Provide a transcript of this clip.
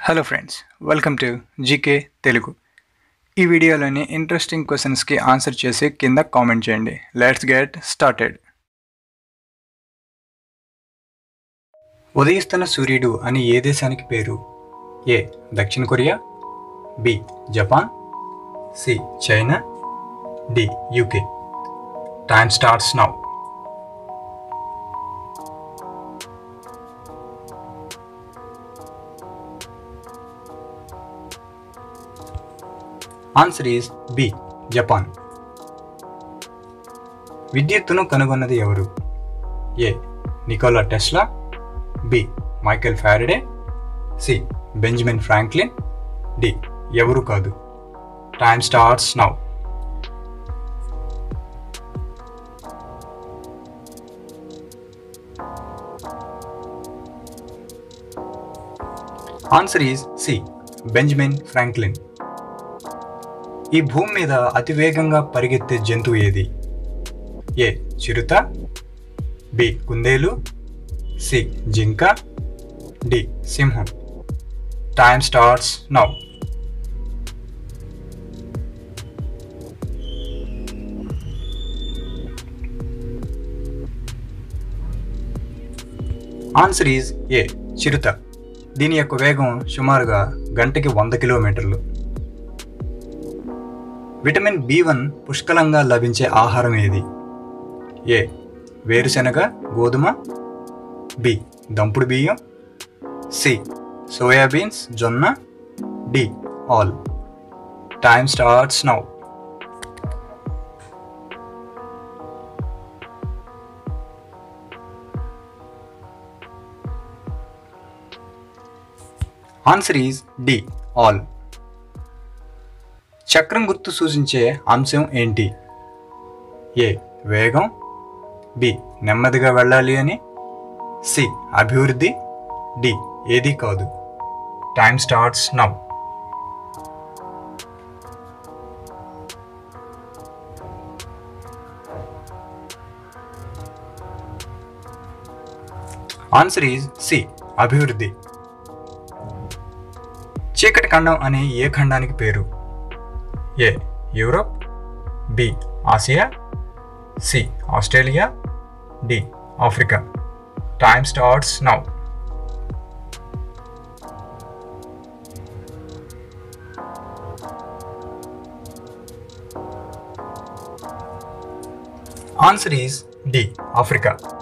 hello friends welcome to GK Telugu ఈ వీడియోలోని interesting క్వశ్చన్స్కి ఆన్సర్ చేసి కింద కామెంట్ చేయండి లెట్స్ గెట్ స్టార్టెడ్ ఉదయిస్తున్న సూర్యుడు అని ఏ దేశానికి పేరు ఏ దక్షిణ Korea B Japan C China D UK time starts now answer is B Japan విద్యుత్తును కనుగొన్నది ఎవరు A Nikola Tesla B Michael Faraday C Benjamin Franklin D ఎవరు కాదు time starts now answer is C Benjamin Franklin ఈ భూమి మీద అతివేగంగా పరిగెత్తే జంతువు ఏది ఏ చిరుత బి కుందేలు సి జింక డి సింహం time starts now answer is A చిరుత దీని యొక్క వేగం సుమారుగా గంటకి వంద కిలోమీటర్లు విటమిన్ బి వన్ పుష్కలంగా లభించే ఆహారం ఏది ఏ వేరుశెనగ గోధుమ బి దంపుడు బియ్యం సి సోయాబీన్స్ జొన్న D all time starts now answer is D all చక్రం గుర్తు సూచించే అంశం ఏంటి ఏ వేగం బి నెమ్మదిగా వెళ్ళాలి అని సి అభివృద్ధి డి ఏది కాదు time starts now answer is C అభివృద్ధి చీకటి ఖండం అనే ఏ ఖండానికి పేరు A Europe B Asia C Australia D Africa time starts now answer is D Africa